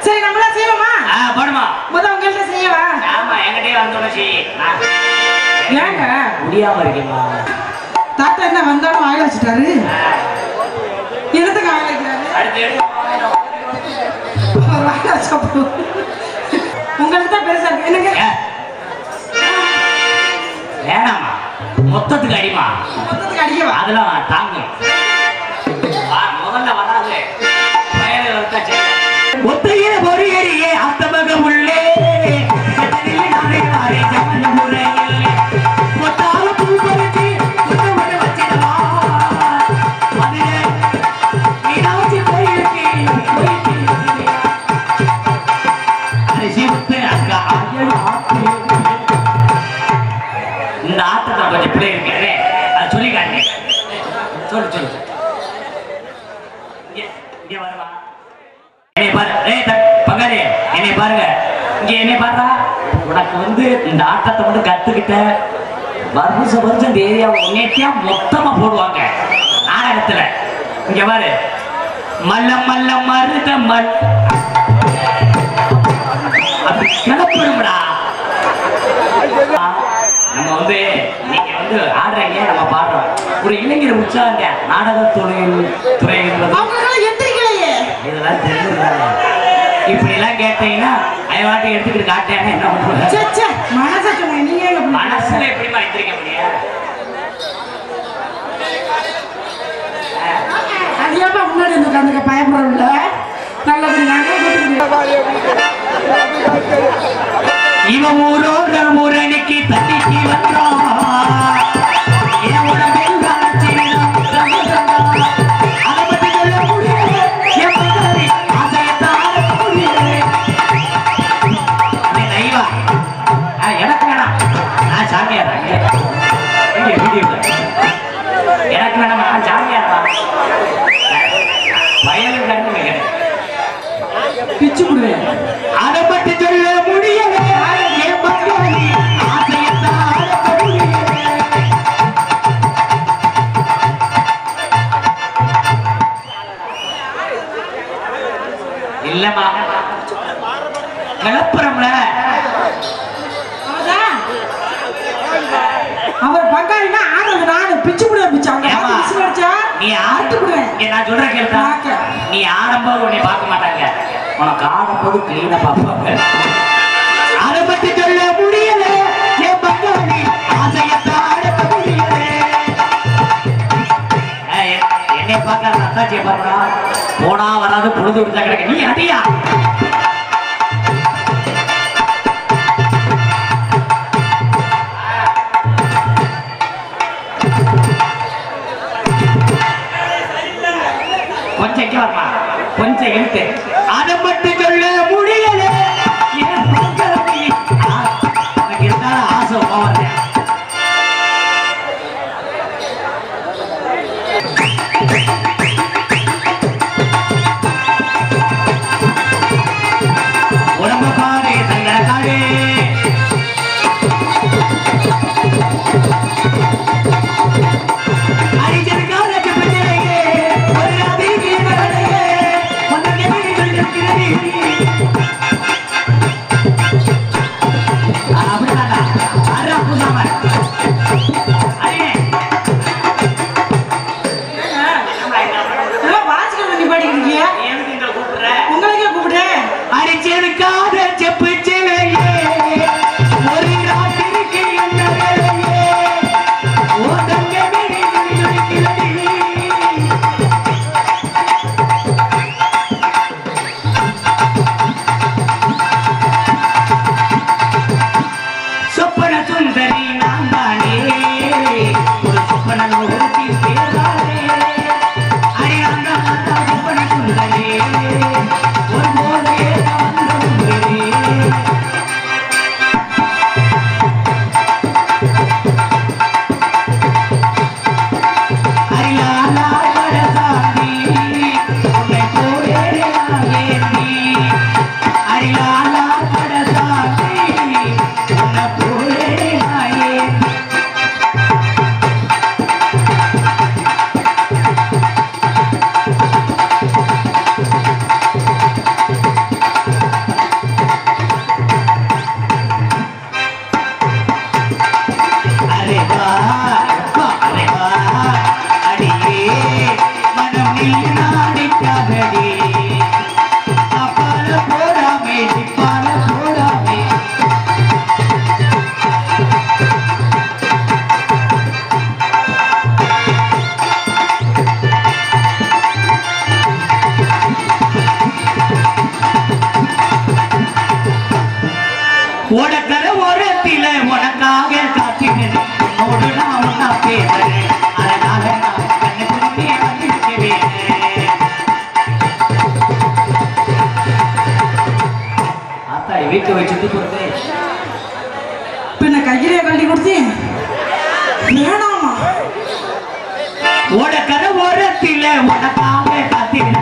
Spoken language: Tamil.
சரி நம்மளா செய்வோமா ஆ, போடுமா முத உங்கள்ட்ட செய்யவா ஆமா என்கிட்டயே வந்தோட செய் நான் ஏங்க முடியாம இருக்கேம்மா தாத்தா என்ன வந்தாலும் வாயில வச்சுட்டாரு என்னத்துக்கு வாயில வைக்கிறாரு அடுத்து எடுத்து அவர் வாயில வச்சா போதும். உங்களுக்கு தான் பெருசா இருக்கு என்னங்க ஏ, வேணாம்மா மொத்தத்துக்கு அடிமா மொத்தத்துக்கு அடிக்கவா அதெல்லாம் தாங்கும் வா, முதல்ல வராது வயது வந்தா சரி. ஒத்தையில ஒரு எரியே அத்தமக உள்ளே செத்ததிலே நானே மாறே ஜமன முறையில் கொத்தால பூ பறிச்சு கொத்த விட வச்சிடவா மதுரை மீனாட்சி கோயிலுக்கு போயிட்டு அரிசி விட்டு அங்க ஆயல் ஆத்து இந்த ஆட்டத்தை கொஞ்சம் பிள்ளை இருக்கே அது சொல்லி காட்டு சொல்லு சொல்லு சொல்லு. இங்க இங்க வருவா என்னை பாரு ஏய் த- பங்காளி என்னை பாருங்க இங்க என்னை பாருடா உனக்கு வந்து இந்த ஆட்டத்தை மட்டும் கத்துக்கிட்ட வருஷம் வருஷம் இந்த ஏரியாவை உன்னைத்தியா மொத்தமா போடுவாங்க நாடகத்துல இங்க பாரு மல்ல மல்ல மருத மல் அது கிளப்பிடும்டா நம்ம வந்து நீங்க வந்து ஆடுறீங்க நம்ம பாடுறோம் ஒரு இளைஞர் உற்சாக நாடக தொழில் துறை என்பது அவங்களுக்கெல்லாம் எந்திரிக்கலையே இதெல்லாம் தெரிஞ்சிருக்காங்க இப்படி எல்லாம் கேட்டீங்கன்னா அயவாட்டி எடுத்துக்கிட்டு காட்டேன்னா என்ன பண்ணுவாங்க சே சே மனசை சொன்னேன் நீங்க எங்க பண்ணீங்க? மனசுல எப்படிமா எந்திரிக்க முடியும் அது ஏப்பா முன்னாடி வந்து உட்காந்துக்க பயப்படுறோம்ல நல்லது நாங்க இவன் ஊரோட முரணிக்கு தண்ணிக்கு வந்தோம் என் உடம்பில் வளர்ச்சியிடம் சந்தோஷம். அதை பத்தி சொல்ல முடியல. என் மகனை ஆசையத்தால முடியல. அண்ணே, நைவா. ஆ, எனக்கு வேணாம் நான் சாமியார் இங்க இங்க வீடியோ எனக்கு வேணாம் நான் சாமியார் தான் வயலில் கண்டு வைக்கிறேன் பிச்சு விடுவேன் அதை பற்றி சொல்ல முடியல என் மகனை ஆசையத்தால முடியல இல்லம்மா கிளப்புறோம்ல அவர்தான். அவர் பங்காளினா ஆடுறது நானு பிச்சு விடுவேன் பிச்சு அவங்க ஏம்மா? பார்த்து விசில் அடிச்சா நீ அறுத்து விடுவேன் இங்க நான் சொல்ற கேள்வி பார்க்க. நீ ஆடும்போது உன்னை பார்க்க மாட்டாங்க உனக்கு ஆடும்போது கிளீனா பார்ப்பாங்க அதை பத்தி சொல்ல முடியல என் பங்காளி ஆசையத்தால முடியல ஏய், என்னை பார்க்காத அத்தாச்சியை பாருடா போனா வராது பொழுது விடுதா கிடக்கு நீ அடியா கொஞ்சம் இங்க வரமா கொஞ்சம் இழுத்து அதை மட்டும் சொல்ல முடியல என் பங்காளி. ஆ, உனக்கு இருந்தாலும் ஆசை போவாங்க உடம்ப பாரு தங்கட காடு அரிஜனுக்கான செப்பச்சலையே ஒரு அதிர்ச்சி நடலையே உனக்கு எப்படி சொல்லிருக்கிறது அப்படிதான்டா அரை புதாம அரியே எல்லாம் வாசிக்கிறது நீ படிக்கிறீங்க எதுக்கு இங்க கூப்பிடுற உங்களுக்கே கூப்பிடுறேன் அரிச்சனுக்காக செப்பு சிலையே ஒரு ராத்திரிக்கு என்ன வேலையே ஓ தங்கமே துடிக்கிறது சொப்பன சுந்தரி நான் தானே ஒரு சொப்பன ஒருத்தி பேரானே அடி அந்த மாதா சொப்பன சுந்தரி ஒரு போதே வந்த வேணும் அதனால நான் கண்ணுக்குள்ளே வந்திருக்க வேணும் ஆத்தாடி வீட்டு வச்சு சுத்தி போறது பின்ன கையிலே கட்டி கொடுத்தேன் வேணாமா உனக்கர ஓரத்தில உனக்காக காத்திருந்த